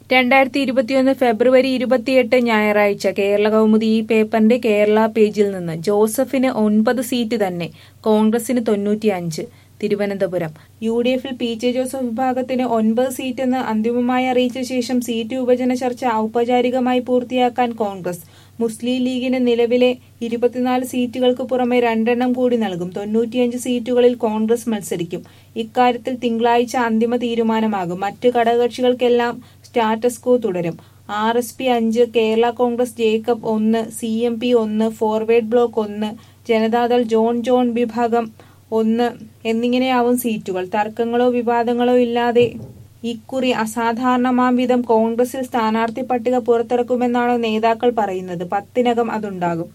രണ്ടായിരത്തി ഇരുപത്തിയൊന്ന് ഫെബ്രുവരി ഇരുപത്തിയെട്ട് ഞായറാഴ്ച കേരള കൗമുദി ഈ പേപ്പറിന്റെ കേരള പേജിൽ നിന്ന് ജോസഫിന് ഒൻപത് സീറ്റ് തന്നെ കോൺഗ്രസിന് തൊണ്ണൂറ്റിയഞ്ച് തിരുവനന്തപുരം യു ഡി എഫിൽ പി ജെ ജോസഫ് വിഭാഗത്തിന് ഒൻപത് സീറ്റെന്ന് അന്തിമമായി അറിയിച്ച ശേഷം സീറ്റ് വിഭജന ചർച്ച ഔപചാരികമായി പൂർത്തിയാക്കാൻ കോൺഗ്രസ് മുസ്ലിം ലീഗിന് നിലവിലെ ഇരുപത്തിനാല് സീറ്റുകൾക്ക് പുറമെ രണ്ടെണ്ണം കൂടി നൽകും തൊണ്ണൂറ്റിയഞ്ച് സീറ്റുകളിൽ കോൺഗ്രസ് മത്സരിക്കും ഇക്കാര്യത്തിൽ തിങ്കളാഴ്ച അന്തിമ തീരുമാനമാകും മറ്റ് ഘടകകക്ഷികൾക്കെല്ലാം സ്റ്റാറ്റസ് കോ തുടരും ആർ എസ് പി അഞ്ച് കേരള കോൺഗ്രസ് ജേക്കബ് ഒന്ന് സി എം പി ഒന്ന് ഫോർവേഡ് ബ്ലോക്ക് ഒന്ന് ജനതാദൾ ജോൺ ജോൺ വിഭാഗം ഒന്ന് എന്നിങ്ങനെയാവും സീറ്റുകൾ തർക്കങ്ങളോ വിവാദങ്ങളോ ഇല്ലാതെ ഇക്കുറി അസാധാരണമാം വിധം കോൺഗ്രസിൽ സ്ഥാനാർത്ഥി പട്ടിക പുറത്തിറക്കുമെന്നാണ് നേതാക്കൾ പറയുന്നത് പത്തിനകം അതുണ്ടാകും